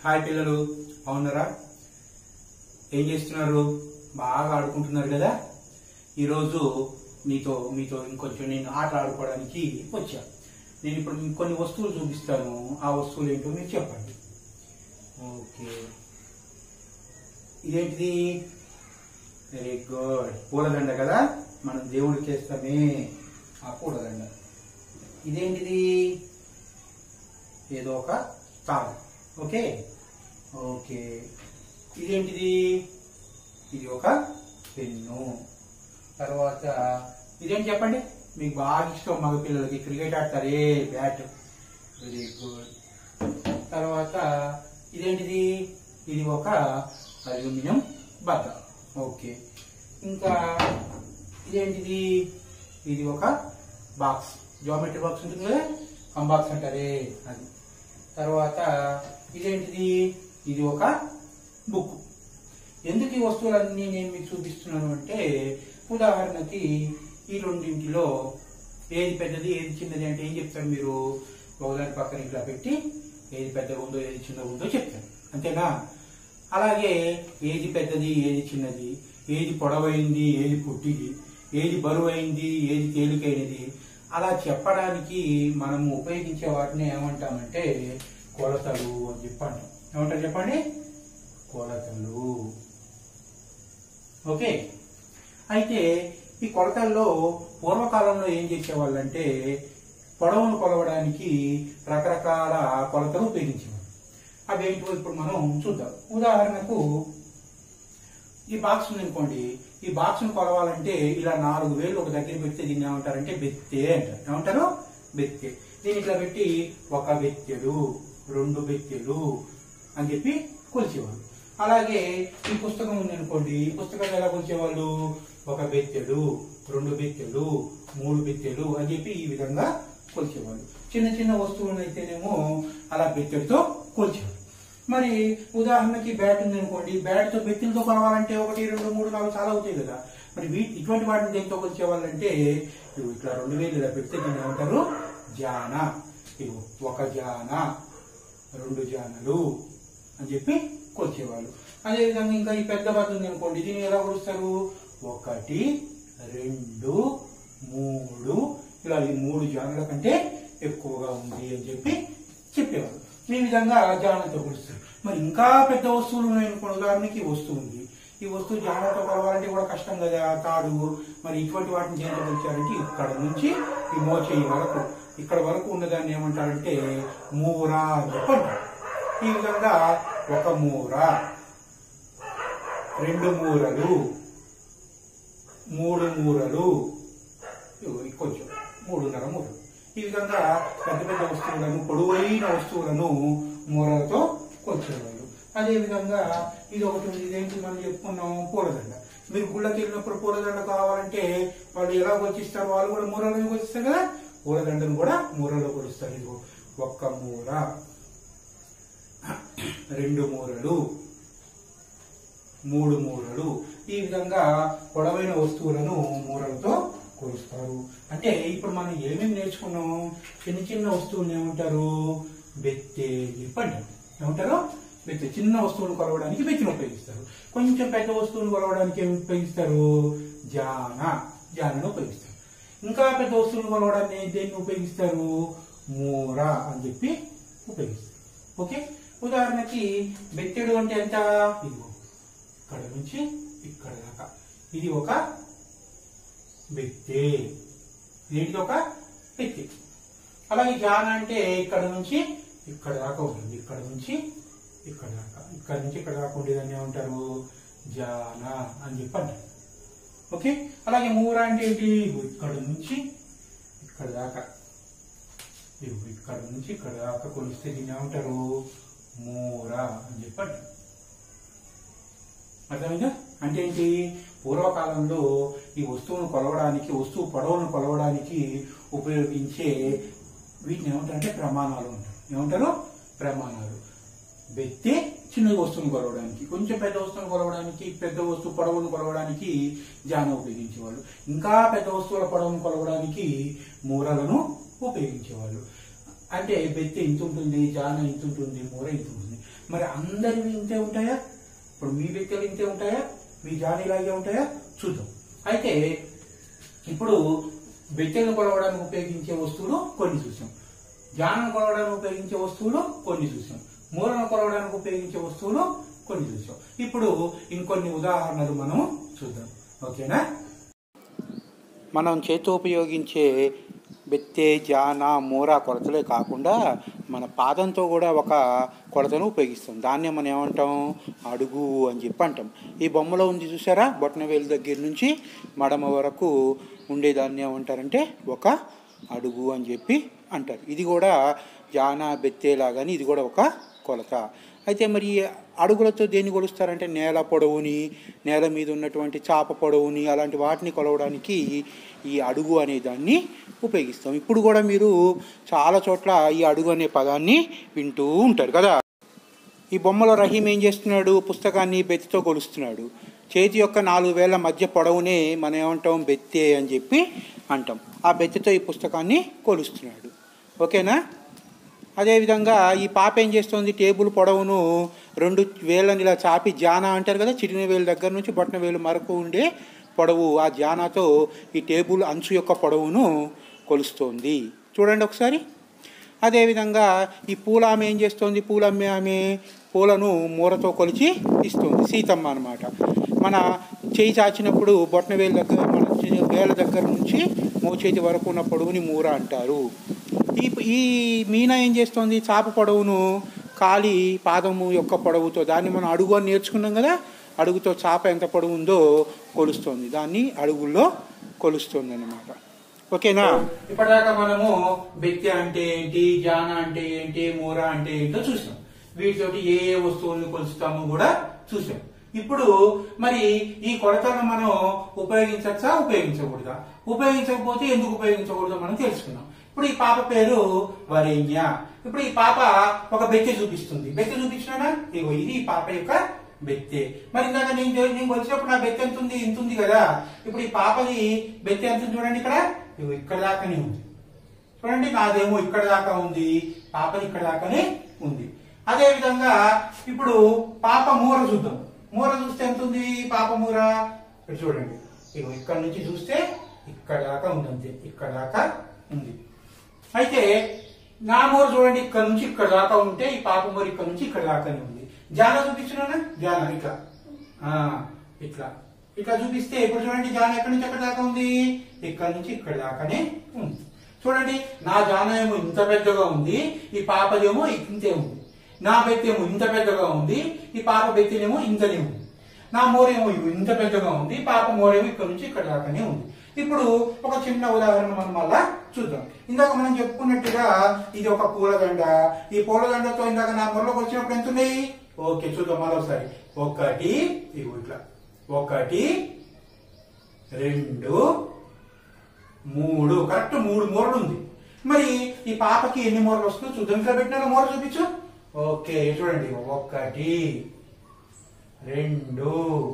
Hi పిల్లలు బాగున్నారా ఏం చేస్తున్నారు బాగా ఆడుకుంటున్నారు కదా ఈరోజు మీతో మీతో ఇంకొంచెం నేను ఆట ఆడుకోవడానికి వచ్చా నేను ఇప్పుడు మీకు కొన్ని వస్తువులు చూపిస్తాను ఆ వస్తువులు ఏంటో మీరు చెప్పండి ఓకే ఇదేంటిది వెరీ గుడ్ పూలదండ కదా మనం దేవుడికి చేస్తామే ఆ పూలదండ ఇదేంటిది ఏదో ఒక తాడు ఓకే ఓకే ఇదేంటిది ఇది ఒక పెన్ను తర్వాత ఇదేంటి చెప్పండి మీకు బాగా ఇష్టం మగ పిల్లలకి క్రికెట్ ఆడతారే బ్యాట్ వెరీ గుడ్ తర్వాత ఇదేంటిది ఇది ఒక అల్యూమినియం బద్ద ఓకే ఇంకా ఇదేంటిది ఇది ఒక బాక్స్ జామెట్రీ బాక్స్ ఉంటుంది కదా కంబాక్స్ అంటారే అది తర్వాత ఇదేంటిది ఇది ఒక బుక్ ఎందుకు ఈ వస్తువులన్నీ నేను మీకు చూపిస్తున్నాను అంటే ఉదాహరణకి ఈ రెండింటిలో ఏది పెద్దది ఏది చిన్నది అంటే ఏం చెప్తారు మీరు ఒకదాని పక్కన ఇట్లా పెట్టి ఏది పెద్దగా ఉందో ఏది చిన్నగా ఉందో చెప్తారు అంతేనా అలాగే ఏది పెద్దది ఏది చిన్నది ఏది పొడవైంది ఏది పుట్టిది ఏది బరువైంది ఏది తేలికైనది అలా చెప్పడానికి మనం ఉపయోగించే వాటిని ఏమంటామంటే కొలతలు అని చెప్పి అంటాం ఏమంటారు చెప్పండి కొలతలు ఓకే అయితే ఈ కొలతల్లో పూర్వకాలంలో ఏం చేసేవాళ్ళంటే పొడవును కొలవడానికి రకరకాల కొలతలు ఉపయోగించేవారు అవి ఏంటో ఇప్పుడు మనం చూద్దాం ఉదాహరణకు ఈ బాక్స్ ఉంది అనుకోండి ఈ బాక్స్ ను కొలవాలంటే ఇలా నాలుగు వేలు ఒక దగ్గర పెడితే దీన్ని ఏమంటారంటే బెత్తే అంటారు ఏమంటారు బెత్తే దీన్ని ఇట్లా పెట్టి ఒక బెత్తెడు రెండు బెత్తెలు అని చెప్పి కొలిచేవాళ్ళు అలాగే ఈ పుస్తకం ఉంది అనుకోండి ఈ పుస్తకం ఎలా కొలిచేవాళ్ళు ఒక బెత్తెడు రెండు బెత్తెలు మూడు బెత్తెలు అని చెప్పి ఈ విధంగా కొలిచేవాళ్ళు చిన్న చిన్న వస్తువులను అయితేనేమో అలా బెత్తెడుతో కొలిచేవాళ్ళు మరి ఉదాహరణకి బ్యాట్ ఉంది అనుకోండి బ్యాట్ తో బెత్తులతో కొలవాలంటే ఒకటి రెండు మూడు నాలుగు చాలా అవుతాయి కదా మరి వీ- ఇటువంటి వాటిని దేంతో కొలిచేవాళ్ళంటే ఇదిగో ఇట్లా రెండు వేలు ఇలా పెడితే దీన్ని ఏమంటారు జాన ఇదిగో ఒక జాన రెండు జానలు అని చెప్పి కొలిచేవాళ్ళు అదేవిధంగా ఇంకా ఈ పెద్ద బద్ద ఉంది అనుకోండి దీన్ని ఎలా కొలుస్తారు ఒకటి రెండు మూడు ఇలా ఈ మూడు జానుల కంటే ఎక్కువగా ఉంది అని చెప్పి చెప్పేవాళ్ళు ఈ విధంగా జానంతో కొలుస్తారు మరి ఇంకా పెద్ద వస్తువులు ఉన్నాయి అనుకోండి ఉదాహరణకి ఈ వస్తువు ఉంది ఈ వస్తువు జానంతో కొలవాలంటే కూడా కష్టం కదా తాడు మరి ఇటువంటి వాటిని దేంతో కొలిచారంటే ఇక్కడ నుంచి ఈ మోచేయి వరకు ఇక్కడ వరకు ఉన్నదాన్ని ఏమంటారంటే మూర అని చెప్పి అంటారు ఈ విధంగా ఒక మూర రెండు మూరలు మూడు మూరలు ఇదిగో ఇది కొంచెం మూడున్నర మూరలు ఈ విధంగా పెద్ద పెద్ద వస్తువులను పొడవైన వస్తువులను మూరలతో కొలిచేవాళ్ళు అదే విధంగా ఇది ఒకటి ఉంది ఇదేంటి మనం చెప్పుకున్నాం పూలదండ మీరు గుళ్ళకి వెళ్ళినప్పుడు పూలదండ కావాలంటే వాళ్ళు ఎలా కొలిచిస్తారు వాళ్ళు కూడా మూరలను కొలిస్తారు కదా పూలదండను కూడా మూరలో కొలుస్తారు ఇదిగో ఒక్క మూర రెండు మూరలు మూడు మూరలు ఈ విధంగా పొడవైన వస్తువులను మూరలతో కొలుస్తారు అంటే ఇప్పుడు మనం ఏమేమి నేర్చుకున్నాం చిన్న చిన్న వస్తువులను ఏమంటారు బెత్తె చెప్పి అంటారు ఏమంటారు బెత్తె చిన్న వస్తువులు కొలవడానికి బెత్తెను ఉపయోగిస్తారు కొంచెం పెద్ద వస్తువులు కొలవడానికి ఏమి ఉపయోగిస్తారు జాన జానను ఉపయోగిస్తారు ఇంకా పెద్ద వస్తువులు కొలవడాన్ని దేన్ని ఉపయోగిస్తారు మూర అని చెప్పి ఉపయోగిస్తారు ఓకే ఉదాహరణకి బెత్తెడు అంటే ఎంత ఇదిగో ఇక్కడ నుంచి ఇక్కడ దాకా ఇది ఒక బెత్తె ఏంటిది ఒక బెత్తె అలాగే జాన అంటే ఇక్కడ నుంచి ఇక్కడ దాకా ఉంటుంది ఇక్కడ నుంచి ఇక్కడ దాకా ఇక్కడ నుంచి ఇక్కడ దాకా ఉండేదాన్ని ఏమంటారు జాన అని చెప్పి అంటారు ఓకే అలాగే మూర అంటే ఏంటి ఇగో ఇక్కడ నుంచి ఇక్కడ దాకా ఇగో ఇక్కడ నుంచి ఇక్కడ దాకా కొలిస్తే దీన్ని ఏమంటారు మూర అని చెప్పి అంటారు అర్థమైందా అంటే ఏంటి పూర్వకాలంలో ఈ వస్తువును కొలవడానికి వస్తువు పొడవును కొలవడానికి ఉపయోగించే వీటిని ఏమంటారంటే ప్రమాణాలు అంటారు ఏమంటారు ప్రమాణాలు బెత్తే చిన్న వస్తువును కొలవడానికి కొంచెం పెద్ద వస్తువును కొలవడానికి పెద్ద వస్తువు పొడవును కొలవడానికి జాన ఉపయోగించేవాళ్ళు ఇంకా పెద్ద వస్తువుల పొడవును కొలవడానికి మూరలను ఉపయోగించేవాళ్ళు అంటే బెత్తి ఇంత ఉంటుంది జాన ఇంత ఉంటుంది మూర ఇంత ఉంటుంది మరి అందరివి ఇంతే ఉంటాయా ఇప్పుడు మీ బెత్తెలు ఇంతే ఉంటాయా మీ జాన ఇలాగే ఉంటాయా చూద్దాం అయితే ఇప్పుడు బెత్తెలను కొలవడానికి ఉపయోగించే వస్తువులు కొన్ని చూసాం జానను కొలవడానికి ఉపయోగించే వస్తువులు కొన్ని చూసాం మూలను కొలవడానికి ఉపయోగించే వస్తువులు కొన్ని చూసాం ఇప్పుడు ఇంకొన్ని ఉదాహరణలు మనం చూద్దాం ఓకేనా మనం చేతితో ఉపయోగించే బెత్తె జాన మూర కొలతలే కాకుండా మన పాదంతో కూడా ఒక కొలతను ఉపయోగిస్తాం దాన్నే మనం ఏమంటాం అడుగు అని చెప్పి అంటాం ఈ బొమ్మలో ఉంది చూసారా బొట్టనవేలు దగ్గర నుంచి మడమ వరకు ఉండేదాన్ని ఏమంటారంటే ఒక అడుగు అని చెప్పి అంటారు ఇది కూడా జాన బెత్తేలాగాని ఇది కూడా ఒక కొలత అయితే మరి అడుగులతో దేన్ని కొలుస్తారంటే నేల పొడవుని నేల మీద ఉన్నటువంటి చాప పొడవుని అలాంటి వాటిని కొలవడానికి ఈ అడుగు అనే దాన్ని ఉపయోగిస్తాం ఇప్పుడు కూడా మీరు చాలా చోట్ల ఈ అడుగు అనే పదాన్ని వింటూ ఉంటారు కదా ఈ బొమ్మలో రహీం ఏం చేస్తున్నాడు పుస్తకాన్ని బెత్తితో కొలుస్తున్నాడు చేతి యొక్క నాలుగు వేల మధ్య పొడవునే మనం ఏమంటాం బెత్తే అని చెప్పి అంటాం ఆ బెత్తితో ఈ పుస్తకాన్ని కొలుస్తున్నాడు ఓకేనా అదేవిధంగా ఈ పాప ఏం చేస్తుంది టేబుల్ పొడవును రెండు వేళ్ళని ఇలా చాపి జానా అంటారు కదా చిటిన వేలు దగ్గర నుంచి బొట్టన వేలు మరకు ఉండే పొడవు ఆ జానాతో ఈ టేబుల్ అంచు యొక్క పొడవును కొలుస్తోంది చూడండి ఒకసారి అదేవిధంగా ఈ పూల ఆమె ఏం చేస్తుంది పూల అమ్మే ఆమె పూలను మూరతో కొలిచి ఇస్తుంది సీతమ్మ అనమాట మన చేయి చాచినప్పుడు బొట్టన వేలు దగ్గర మన చి- వేల దగ్గర నుంచి మోచేతి వరకు ఉన్న పొడవుని మూర అంటారు ఈ ఈ మీన ఏం చేస్తుంది చాప పొడవును కాలి పాదము యొక్క పొడవుతో దాన్ని మనం అడుగు అని నేర్చుకున్నాం కదా అడుగుతో చాప ఎంత పొడవు ఉందో కొలుస్తుంది దాన్ని అడుగుల్లో కొలుస్తుంది అనమాట ఓకేనా ఇప్పటిదాకా మనము బెత్తి అంటే ఏంటి జాన అంటే ఏంటి మూర అంటే ఏంటో చూసాం వీటితోటి ఏ ఏ వస్తువుల్ని కొలుస్తామో కూడా చూసాం ఇప్పుడు మరి ఈ కొలతలను మనం ఉపయోగించచ్చా ఉపయోగించకూడదా ఉపయోగించకపోతే ఎందుకు ఉపయోగించకూడదో మనం తెలుసుకున్నాం ఇప్పుడు ఈ పాప పేరు వరేణ్య ఇప్పుడు ఈ పాప ఒక బెత్తె చూపిస్తుంది బెత్తె చూపించినానా ఇగో ఇది ఈ పాప యొక్క బెత్తె మరి ఇందాక నేను చూ- నేను వచ్చినప్పుడు నా బెత్తె ఎంత ఉంది ఇంత ఉంది కదా ఇప్పుడు ఈ పాపది బెత్తె ఎంత ఉంది చూడండి ఇక్కడ ఇగో ఇక్కడ దాకానే ఉంది చూడండి నాదేమో ఇక్కడ దాకా ఉంది పాపది ఇక్కడ దాకానే ఉంది అదే విధంగా ఇప్పుడు పాప మూర చూద్దాం మూర చూస్తే ఎంత ఉంది పాప మూర ఇక్కడ చూడండి ఇగో ఇక్కడ నుంచి చూస్తే ఇక్కడ దాకా ఉంది అంతే ఇక్కడ దాకా ఉంది అయితే నా మూర చూడండి ఇక్కడ నుంచి ఇక్కడ దాకా ఉంటే ఈ పాప మూర ఇక్కడ నుంచి ఇక్కడ దాకానే ఉంది జాన చూపించున్నానా జాన ఇట్లా ఆ, ఇట్లా ఇట్లా చూపిస్తే ఇప్పుడు చూడండి జాన ఎక్కడి నుంచి ఎక్కడ దాకా ఉంది ఇక్కడ నుంచి ఇక్కడ దాకానే ఉంది చూడండి నా జాన ఏమో ఇంత పెద్దగా ఉంది ఈ పాపదేమో ఇంతే ఉంది నా బెత్తేమో ఇంత పెద్దగా ఉంది ఈ పాప బెత్తేనేమో ఇంతనే ఉంది నా మోరేమో ఇంత పెద్దగా ఉంది పాప మోరేమో ఇక్కడ నుంచి ఇక్కడ దాకానే ఉంది ఇప్పుడు ఒక చిన్న ఉదాహరణ మనం మళ్ళా చూద్దాం ఇందాక మనం చెప్పుకున్నట్టుగా ఇది ఒక పూలదండ ఈ పూలదండతో ఇందాక నా మొరలోకి వచ్చినప్పుడు ఎంత ఉన్నాయి ఓకే చూద్దాం మరోసారి ఒకటి ఇగో ఇట్లా ఒకటి రెండు మూడు కరెక్ట్ మూడు మూరలు ఉంది మరి ఈ పాపకి ఎన్ని మూరలు వస్తుందో చూద్దాం ఇట్లా పెట్టిన మూర చూపించు ఓకే చూడండి ఒకటి రెండు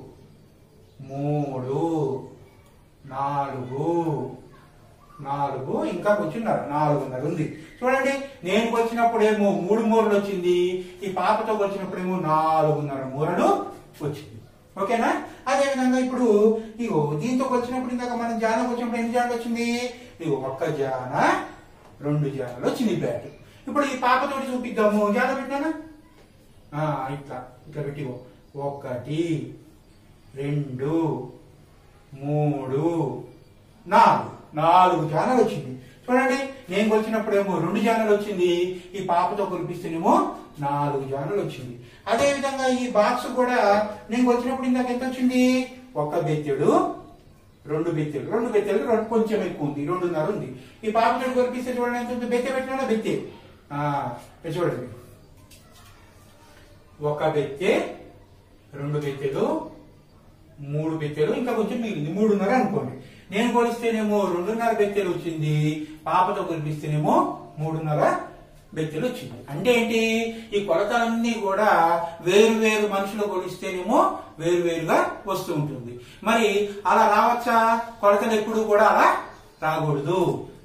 మూడు నాలుగు నాలుగు ఇంకా కొంచెంన్నర నాలుగున్నర ఉంది చూడండి నేను వచ్చినప్పుడేమో మూడు మూరలు వచ్చింది ఈ పాపతో వచ్చినప్పుడేమో నాలుగున్నర మూరలు వచ్చింది ఓకేనా అదే విధంగా ఇప్పుడు ఇగో దీంతో వచ్చినప్పుడు ఇందాక మనం జానకు వచ్చినప్పుడు ఎన్ని జానలు వచ్చింది ఇగో ఒక్క జాన రెండు జానలు వచ్చింది బ్యాట్ ఇప్పుడు ఈ పాపతోటి చూపిద్దాము జాన పెట్టానా ఆ, ఇట్లా ఇట్లా పెట్టి ఇగో. ఒకటి రెండు మూడు నాలుగు నాలుగు జానలు వచ్చింది చూడండి నేను కొలిచినప్పుడేమో రెండు జానలు వచ్చింది ఈ పాపతో కురిపిస్తేనేమో నాలుగు జానలు వచ్చింది అదే విధంగా ఈ బాక్స్ కూడా నేను వచ్చినప్పుడు ఇందాక ఎంత వచ్చింది ఒక బెత్తెడు రెండు బెత్తెలు రెండు బెత్తెలు రెండు కొంచెం ఎక్కువ ఉంది రెండున్నర ఉంది ఈ పాపతో కురిపిస్తే చూడండి ఎంత ఉంది బెత్తె పెట్టినా బెత్తె ఆ, ఇది చూడండి ఒక బెత్తె రెండు బెత్తెలు మూడు బెత్తెలు ఇంకా కొంచెం మిగిలింది మూడున్నర అనుకోండి నేను కొలిస్తేనేమో రెండున్నర బెత్తెలు వచ్చింది పాపతో కొలిపిస్తేనేమో మూడున్నర బెత్తెలు వచ్చింది అంటే ఏంటి ఈ కొలతలన్నీ కూడా వేరు వేరు మనుషులు కొలిస్తేనేమో వేరు వేరుగా వస్తూ ఉంటుంది మరి అలా రావచ్చా కొలతలు ఎప్పుడు కూడా అలా రాకూడదు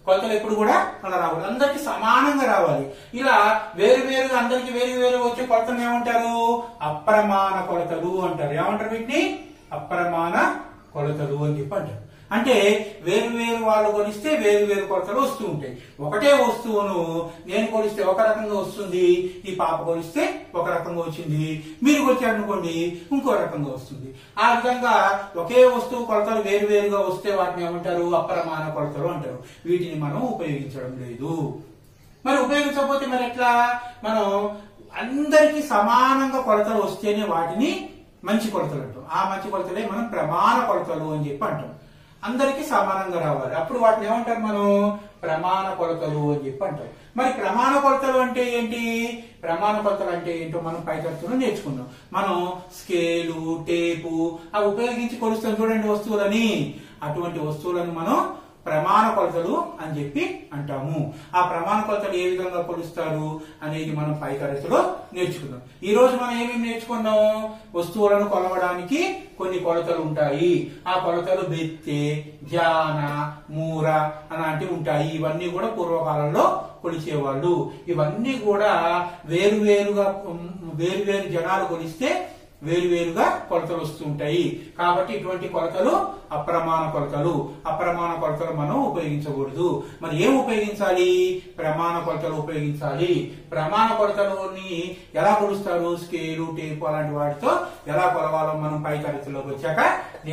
కొలతలు ఎప్పుడు కూడా అలా రాకూడదు అందరికి సమానంగా రావాలి ఇలా వేరు వేరుగా అందరికి వేరు వేరు వచ్చే కొలతలు ఏమంటారు అప్రమాణ కొలతలు అంటారు ఏమంటారు వీటిని అప్రమాణ కొలతలు అని చెప్పి అంటారు అంటే వేరు వేరు వాళ్ళు కొలిస్తే వేరు వేరు కొలతలు వస్తూ ఉంటాయి ఒకటే వస్తువును నేను కొలిస్తే ఒక రకంగా వస్తుంది ఈ పాప కొలిస్తే ఒక రకంగా వచ్చింది మీరు కొలిచారనుకోండి ఇంకో రకంగా వస్తుంది ఆ విధంగా ఒకే వస్తువు కొలతలు వేరు వేరుగా వస్తే వాటిని ఏమంటారు అప్రమాణ కొలతలు అంటారు వీటిని మనం ఉపయోగించడం లేదు మరి ఉపయోగించకపోతే మరి ఎట్లా మనం అందరికి సమానంగా కొలతలు వస్తేనే వాటిని మంచి కొలతలు అంటాం ఆ మంచి కొలతలే మనం ప్రమాణ కొలతలు అని చెప్పి అంటాం అందరికి సమానంగా రావాలి అప్పుడు వాటిని ఏమంటారు మనం ప్రమాణ కొలతలు అని చెప్పి అంటాం మరి ప్రమాణ కొలతలు అంటే ఏంటి ప్రమాణ కొలతలు అంటే ఏంటో మనం పై తరగతిలో నేర్చుకున్నాం మనం స్కేలు టేపు అవి ఉపయోగించి కొలుస్తాం చూడండి వస్తువులని అటువంటి వస్తువులను మనం ప్రమాణ కొలతలు అని చెప్పి అంటాము ఆ ప్రమాణ కొలతలు ఏ విధంగా కొలుస్తారు అనేది మనం పై తరగతిలో నేర్చుకుందాం ఈ రోజు మనం ఏమేమి నేర్చుకున్నాం వస్తువులను కొలవడానికి కొన్ని కొలతలు ఉంటాయి ఆ కొలతలు బెత్తె ధ్యాన మూర అలాంటివి ఉంటాయి ఇవన్నీ కూడా పూర్వకాలంలో కొలిచేవాళ్ళు ఇవన్నీ కూడా వేరు వేరుగా వేరు వేరు జనాలు కొలిస్తే వేరువేరుగా కొలతలు వస్తుంటాయి కాబట్టి ఇటువంటి కొలతలు అప్రమాణ కొలతలు అప్రమాణ కొలతలు మనం ఉపయోగించకూడదు మరి ఏం ఉపయోగించాలి ప్రమాణ కొలతలు ఉపయోగించాలి ప్రమాణ కొలతలని ఎలా కొలుస్తారు స్కేలు టేపు అలాంటి వాటితో ఎలా కొలవాలో మనం పై తరగతిలోకి వచ్చాక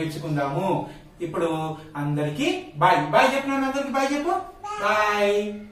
నేర్చుకుందాము ఇప్పుడు అందరికి బాయ్ బాయ్ చెప్పినాను అందరికి బాయ్ చెప్పు బాయ్